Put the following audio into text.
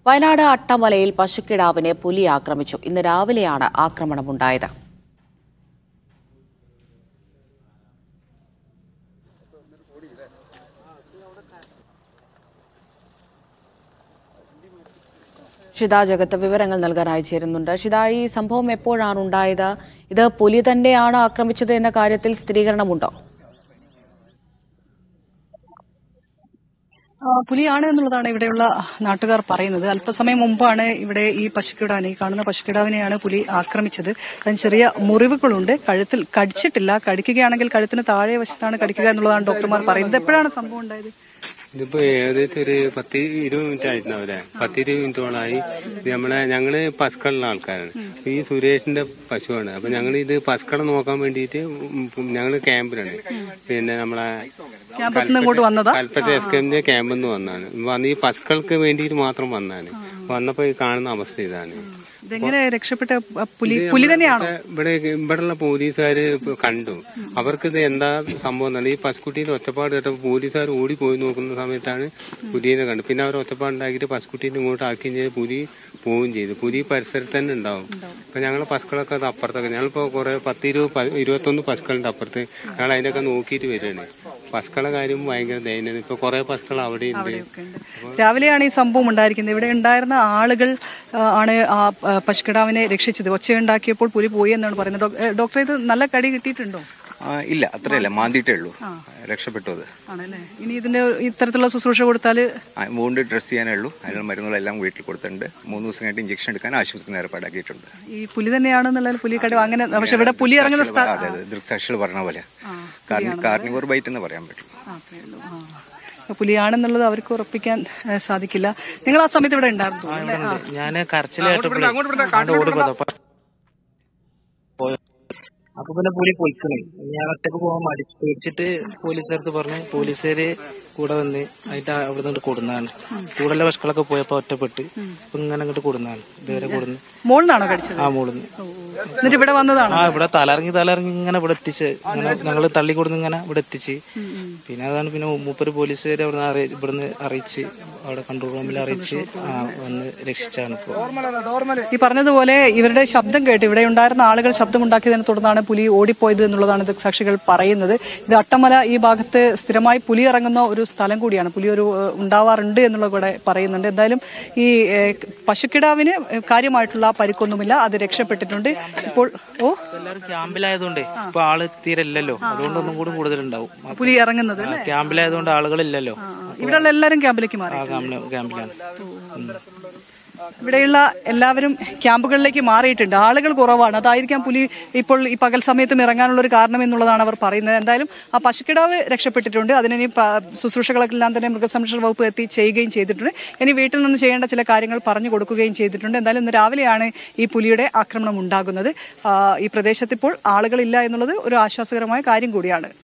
വയനാട് അട്ടമലയിൽ പശുക്കിടാവിനെ പുലി ആക്രമിച്ചു ഇന്ന് രാവിലെയാണ് ആക്രമണമുണ്ടായത് ഷിത ജഗത്ത് വിവരങ്ങൾ നൽകാനായി ചേരുന്നുണ്ട് ഷിത ഈ സംഭവം എപ്പോഴാണ് ഉണ്ടായത് ഇത് പുലി തന്നെയാണ് ആക്രമിച്ചത് എന്ന കാര്യത്തിൽ സ്ഥിരീകരണമുണ്ടോ ആ, പുലിയാണ് എന്നുള്ളതാണ് ഇവിടെയുള്ള നാട്ടുകാർ പറയുന്നത് അല്പസമയം മുമ്പാണ് ഇവിടെ ഈ പശുക്കിടാവിനെ ഈ കാണുന്ന പശുക്കിടാവിനെയാണ് പുലി ആക്രമിച്ചത് അതിന് ചെറിയ മുറിവുകളുണ്ട് കഴുത്തിൽ കടിച്ചിട്ടില്ല കടിക്കുകയാണെങ്കിൽ കഴുത്തിന് താഴെ വശത്താണ് കടിക്കുക എന്നുള്ളതാണ് ഡോക്ടർമാർ പറയുന്നത് എപ്പോഴാണ് സംഭവം ഉണ്ടായത് ഇതിപ്പോ ഏകദേശം ഒരു പത്ത് ഇരുപത് മിനിറ്റ് ആയിട്ടുണ്ടാവില്ലേ പത്തിരുപത് മിനിറ്റോളായി ഇത് നമ്മളെ ഞങ്ങള് പസ്കളുള്ള ആൾക്കാരാണ് അപ്പൊ ഈ സുരേഷിന്റെ പശുവാണ് അപ്പൊ ഞങ്ങൾ ഇത് പസ്കളെ നോക്കാൻ വേണ്ടിയിട്ട് ഞങ്ങള് ക്യാമ്പിലാണ് പിന്നെ നമ്മളെ ക്യാമ്പിൽ നിന്ന് ഇങ്ങോട്ട് വന്നതാ കൽപ്പറ്റ എസ് കെമിന്റെ ക്യാമ്പിൽ നിന്ന് വന്നാണ് വന്ന് ഈ പസ്കൾക്ക് വേണ്ടിയിട്ട് മാത്രം വന്നാണ് വന്നപ്പോ ഈ കാണുന്ന അവസ്ഥ ഇതാണ് ഇതെങ്ങനെ രക്ഷപ്പെട്ട അ, പുലി പുലി തന്നെയാണോ ഇവിടെ ഇവിടെയുള്ള പോലീസുകാര് ഇപ്പൊ കണ്ടു അവർക്ക് ഇത് എന്താ സംഭവം എന്നല്ല ഈ പശുക്കുട്ടീനെ ഒറ്റപ്പാട് കേട്ടപ്പോൾ പോലീസുകാർ ഓടി പോയി നോക്കുന്ന സമയത്താണ് പുലിയെ കണ്ടു പിന്നെ അവർ ഒറ്റപ്പാട് ഉണ്ടാക്കിയിട്ട് പശുക്കുട്ടീനെ ഇങ്ങോട്ട് ആക്കുകയും ചെയ്ത് പുലി പോവുകയും ചെയ്തു പുലി പരിസരത്ത് തന്നെ ഉണ്ടാവും ഇപ്പൊ ഞങ്ങളെ പശുക്കളൊക്കെ അത് അപ്പുറത്തൊക്കെ ഞങ്ങളിപ്പോ കുറെ പത്ത് ഇരുപത് പ- ഇരുപത്തൊന്ന് പശുക്കളുണ്ട് അപ്പുറത്ത് ഞങ്ങൾ അതിനൊക്കെ നോക്കിയിട്ട് വരികയാണ് പശുക്കളെ കാര്യം ഭയങ്കര ദയനീയാണ് ഇപ്പൊ കുറെ പശുക്കൾ അവിടെ ഉണ്ട് രാവിലെയാണ് ഈ സംഭവം ഉണ്ടായിരിക്കുന്നത് ഇവിടെ ഉണ്ടായിരുന്ന ആളുകൾ ആ, ആണ് ആ ആ, പശുക്കിടാവിനെ രക്ഷിച്ചത് ഒച്ചയുണ്ടാക്കിയപ്പോൾ പുലി പോയി എന്നാണ് പറയുന്നത് ഡോക്- ഏ, ഡോക്ടറെ ഇത് നല്ല കടി കിട്ടിയിട്ടുണ്ടോ ആ, ഇല്ല അത്രയല്ല മാന്തിയിട്ടേ ഉള്ളൂ രക്ഷപ്പെട്ടു അത് ആണല്ലേ ഇനി ഇതിന്റെ ഇത്തരത്തിലുള്ള ശുശ്രൂഷ കൊടുത്താൽ വൂണ്ട് ഡ്രസ് ചെയ്യാനേ ഉള്ളൂ അതിനുള്ള മരുന്നുകളെല്ലാം വീട്ടിൽ കൊടുത്തിട്ടുണ്ട് മൂന്ന് ദിവസം കഴിഞ്ഞിട്ട് ഇഞ്ചക്ഷൻ എടുക്കാൻ ആശുപത്രിയിൽ ഏർപ്പാടാക്കിയിട്ടുണ്ട് ഈ പുലി തന്നെയാണെന്നുള്ള പുലി കടി അങ്ങനെ പക്ഷെ ഇവിടെ പുലി ഇറങ്ങുന്ന സ്ഥലം അതെ അതെ ദൃക്സാക്ഷികൾ പറഞ്ഞ പോലെ കാർണിവർ ബൈറ്റ് എന്ന് പറയാൻ പറ്റും പുലിയാണെന്നുള്ളത് അവർക്ക് ഉറപ്പിക്കാൻ ഏ, സാധിക്കില്ല നിങ്ങൾ ആ സമയത്ത് ഇവിടെ ഉണ്ടായിരുന്നു അല്ലേ? ആ. ഞാൻ കരച്ചിലായിട്ടപ്പോഴേ അങ്ങോട്ട് ഓടി പോയതാ അപ്പൊ പോയ- അപ്പൊ പിന്നെ പുലി പൊയ്ക്കണേ ഞാൻ ഒറ്റക്ക് പോകാൻ മടിച്ച് പേടിച്ചിട്ട് പോലീസുകാർക്ക് പറഞ്ഞ് പോലീസുകാര് കൂടെ വന്ന് അതിന്റെ അവിടെ നിന്ന് കൊടുന്നാണ് കൂടെയുള്ള പശുക്കളൊക്കെ പോയപ്പോ ഒറ്റപ്പെട്ട് ഇപ്പൊ ഇങ്ങനെ അങ്ങോട്ട് കൊടുന്നാണ് ഇതുവരെ കൊടുന്ന് മോളിന്നാണോ കടിച്ചത് ആ മോളിന്ന് എന്നിട്ട് ഇവിടെ വന്നതാണോ ആ ഇവിടെ തലയിറങ്ങി തലയിറങ്ങി ഇങ്ങനെ ഇവിടെ എത്തിച്ച് ഇങ്ങനെ ഞങ്ങള് തള്ളി കൊടുന്ന് ഇങ്ങനെ ഇവിടെ എത്തിച്ച് പിന്നെ അതാണ് പിന്നെ മൂപ്പര് പോലീസുകാർ അവിടെ അറിയി ഇവിടുന്ന് അറിയിച്ച് അവിടെ കൺട്രോൾ റൂമിൽ അറിയിച്ച് ആ, വന്ന് രക്ഷിച്ചാണ് ഇപ്പൊ ഈ പറഞ്ഞതുപോലെ ഇവരുടെ ശബ്ദം കേട്ട് ഇവിടെ ഉണ്ടായിരുന്ന ആളുകൾ ശബ്ദമുണ്ടാക്കിയതിനെ തുടർന്നാണ് പുലി ഓടിപ്പോയത് എന്നുള്ളതാണ് ദൃക്സാക്ഷികൾ പറയുന്നത് ഇത് അട്ടമല ഈ ഭാഗത്ത് സ്ഥിരമായി പുലി ഇറങ്ങുന്ന ഒരു സ്ഥലം കൂടിയാണ് പുലി ഒരു ഏഹ്, ഉണ്ടാവാറുണ്ട് എന്നുള്ളത് കൂടെ പറയുന്നുണ്ട് എന്തായാലും ഈ ഏഹ്, പശുക്കിടാവിന് കാര്യമായിട്ടുള്ള പരിക്കൊന്നുമില്ല അത് രക്ഷപ്പെട്ടിട്ടുണ്ട് ഇപ്പോൾ ഓ എല്ലാവരും ക്യാമ്പിലായതുകൊണ്ടേ ഇപ്പൊ ആള് തീരെ ഇല്ലല്ലോ അതുകൊണ്ട് ഒന്നും കൂടി കൂടുതലുണ്ടാവും പുലി ഇറങ്ങുന്നത് ആ, ക്യാമ്പിലായതുകൊണ്ട് ആളുകളില്ലല്ലോ ഇവിടെയുള്ള എല്ലാവരും ക്യാമ്പിലേക്ക് മാറി ആ ക്യാമ്പില് ക്യാമ്പിലാണ് ഉം. ഇവിടെയുള്ള എല്ലാവരും ക്യാമ്പുകളിലേക്ക് മാറിയിട്ടുണ്ട് ആളുകൾ കുറവാണ് അതായിരിക്കാം പുലി ഇപ്പോൾ ഈ പകൽ സമയത്തും ഇറങ്ങാനുള്ള ഒരു കാരണം എന്നുള്ളതാണ് അവർ പറയുന്നത് എന്തായാലും ആ പശുക്കിടാവ് രക്ഷപ്പെട്ടിട്ടുണ്ട് അതിനി ശുശ്രൂഷകളെല്ലാം തന്നെ മൃഗസംരക്ഷണ വകുപ്പ് എത്തി ചെയ്യുകയും ചെയ്തിട്ടുണ്ട് ഇനി വീട്ടിൽ നിന്ന് ചെയ്യേണ്ട ചില കാര്യങ്ങൾ പറഞ്ഞു കൊടുക്കുകയും ചെയ്തിട്ടുണ്ട് എന്തായാലും ഇന്ന് രാവിലെയാണ് ഈ പുലിയുടെ ആക്രമണം ഉണ്ടാകുന്നത് ആ, ഈ പ്രദേശത്ത് ഇപ്പോൾ ആളുകളില്ല എന്നുള്ളത് ഒരു ആശ്വാസകരമായ കാര്യം കൂടിയാണ്